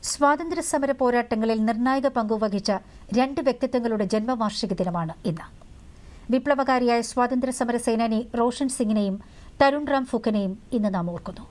സ്വാതന്ത്ര്യ സമര പോരാട്ടങ്ങളിൽ നിർണായക പങ്കുവഹിച്ച രണ്ട് വ്യക്തിത്വങ്ങളുടെ ജന്മവാർഷിക ദിനമാണ് ഇന്ന് വിപ്ലവകാരിയായ സ്വാതന്ത്ര്യ സമര സേനാനി റോഷൻ സിംഗിനെയും തരുൺ റാം ഫുക്കനെയും ഇന്ന് നാം ഓർക്കുന്നു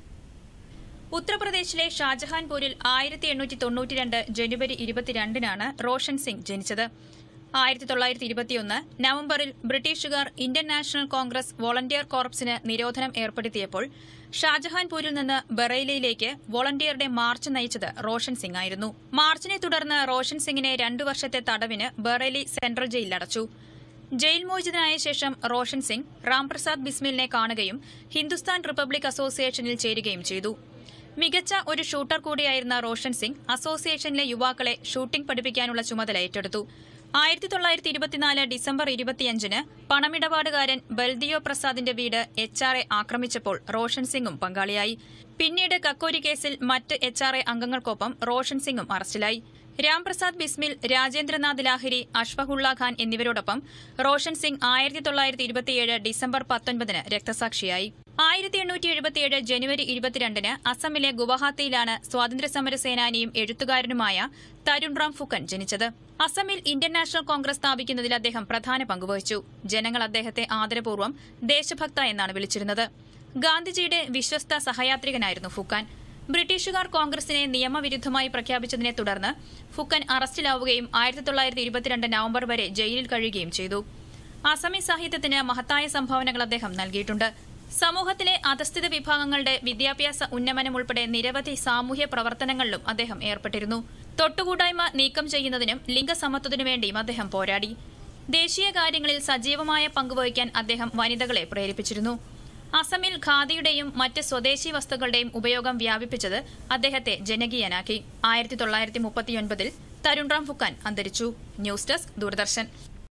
ഉത്തർപ്രദേശിലെ ഷാജഹാൻപൂരിൽ ആയിരത്തി എണ്ണൂറ്റി തൊണ്ണൂറ്റിരണ്ട് ജനുവരി ഇരുപത്തിരണ്ടിനാണ് റോഷൻ സിംഗ് ജനിച്ചത് ആയിരത്തി തൊള്ളായിരത്തി ഇരുപത്തിയൊന്ന് നവംബറിൽ ബ്രിട്ടീഷുകാർ ഇന്ത്യൻ നാഷണൽ കോൺഗ്രസ് വോളണ്ടിയർ കോർപ്സിന് നിരോധനം ഏർപ്പെടുത്തിയപ്പോൾ ഷാജഹാൻപൂരിൽ നിന്ന് ബറേലിയിലേക്ക് വോളണ്ടിയറുടെ മാർച്ച് നയിച്ചത് റോഷൻ സിംഗ് ആയിരുന്നു മാർച്ചിനെ തുടർന്ന് റോഷൻ സിംഗിനെ രണ്ടു വർഷത്തെ തടവിന് ബറേലി സെൻട്രൽ ജയിലിലടച്ചു ജയിൽ മോചിതനായ ശേഷം റോഷൻ സിംഗ് റാംപ്രസാദ് ബിസ്മിലിനെ കാണുകയും ഹിന്ദുസ്ഥാൻ റിപ്പബ്ലിക് അസോസിയേഷനിൽ ചേരുകയും ചെയ്തു മികച്ച ഒരു ഷൂട്ടർ കൂടിയായിരുന്ന റോഷൻ സിംഗ് അസോസിയേഷനിലെ യുവാക്കളെ ഷൂട്ടിംഗ് പഠിപ്പിക്കാനുള്ള ചുമതല ഏറ്റെടുത്തു ആയിരത്തി തൊള്ളായിരത്തി ഇരുപത്തിനാല് ഡിസംബർ ഇരുപത്തിയഞ്ചിന് പണമിടപാടുകാരൻ ബൽദിയോ പ്രസാദിന്റെ വീട് എച്ച് ആർ എ ആക്രമിച്ചപ്പോൾ റോഷൻ സിംഗും പങ്കാളിയായി പിന്നീട് കക്കോരി കേസിൽ മറ്റ് എച്ച് ആർ എ അംഗങ്ങൾക്കൊപ്പം റോഷൻ സിംഗും അറസ്റ്റിലായി രാംപ്രസാദ് ബിസ്മിൽ രാജേന്ദ്രനാഥ് ലാഹിരി അഷ്ഫഹുള്ള ഖാൻ എന്നിവരോടൊപ്പം റോഷൻ സിംഗ് ആയിരത്തി തൊള്ളായിരത്തി ഇരുപത്തിയേഴ് ഡിസംബർ പത്തൊൻപതിന് രക്തസാക്ഷിയായി ആയിരത്തി എണ്ണൂറ്റി എഴുപത്തിയേഴ് ജനുവരി ഇരുപത്തിരണ്ടിന് അസമിലെ ഗുവാഹത്തിയിലാണ് സ്വാതന്ത്ര്യസമര സേനാനിയും എഴുത്തുകാരനുമായ തരുൺ റാം ഫുക്കൻ ജനിച്ചത് അസമിൽ ഇന്ത്യൻ നാഷണൽ കോൺഗ്രസ് സ്ഥാപിക്കുന്നതിൽ അദ്ദേഹം പ്രധാന പങ്കുവഹിച്ചു ജനങ്ങൾ അദ്ദേഹത്തെ ആദരപൂർവ്വം ദേശഭക്ത എന്നാണ് വിളിച്ചിരുന്നത് ഗാന്ധിജിയുടെ വിശ്വസ്ത സഹയാത്രികനായിരുന്നു ഫുക്കാൻ ബ്രിട്ടീഷുകാർ കോൺഗ്രസിനെ നിയമവിരുദ്ധമായി പ്രഖ്യാപിച്ചതിനെ തുടർന്ന് ഫുക്കൻ അറസ്റ്റിലാവുകയും ആയിരത്തി തൊള്ളായിരത്തി ഇരുപത്തിരണ്ട് നവംബർ വരെ ജയിലിൽ കഴിയുകയും ചെയ്തു അസമി സാഹിത്യത്തിന് മഹത്തായ സംഭാവനകൾ അദ്ദേഹം നൽകിയിട്ടുണ്ട് സമൂഹത്തിലെ അധസ്ഥിത വിഭാഗങ്ങളുടെ വിദ്യാഭ്യാസ ഉന്നമനം ഉൾപ്പെടെ നിരവധി സാമൂഹ്യ പ്രവർത്തനങ്ങളിലും അദ്ദേഹം ഏർപ്പെട്ടിരുന്നു തൊട്ടുകൂടായ്മ നീക്കം ചെയ്യുന്നതിനും ലിംഗസമത്വത്തിനു വേണ്ടിയും അദ്ദേഹം പോരാടി ദേശീയ കാര്യങ്ങളിൽ സജീവമായ പങ്കുവഹിക്കാൻ അദ്ദേഹം വനിതകളെ പ്രേരിപ്പിച്ചിരുന്നു അസമിൽ ഖാദിയുടെയും മറ്റ് സ്വദേശി വസ്തുക്കളുടെയും ഉപയോഗം വ്യാപിപ്പിച്ചത് അദ്ദേഹത്തെ ജനകീയനാക്കി ആയിരത്തി തൊള്ളായിരത്തി മുപ്പത്തിയൊൻപതിൽ തരുൺ റാം ഫുക്കാൻ അന്തരിച്ചു ന്യൂസ് ഡെസ്ക് ദൂരദർശൻ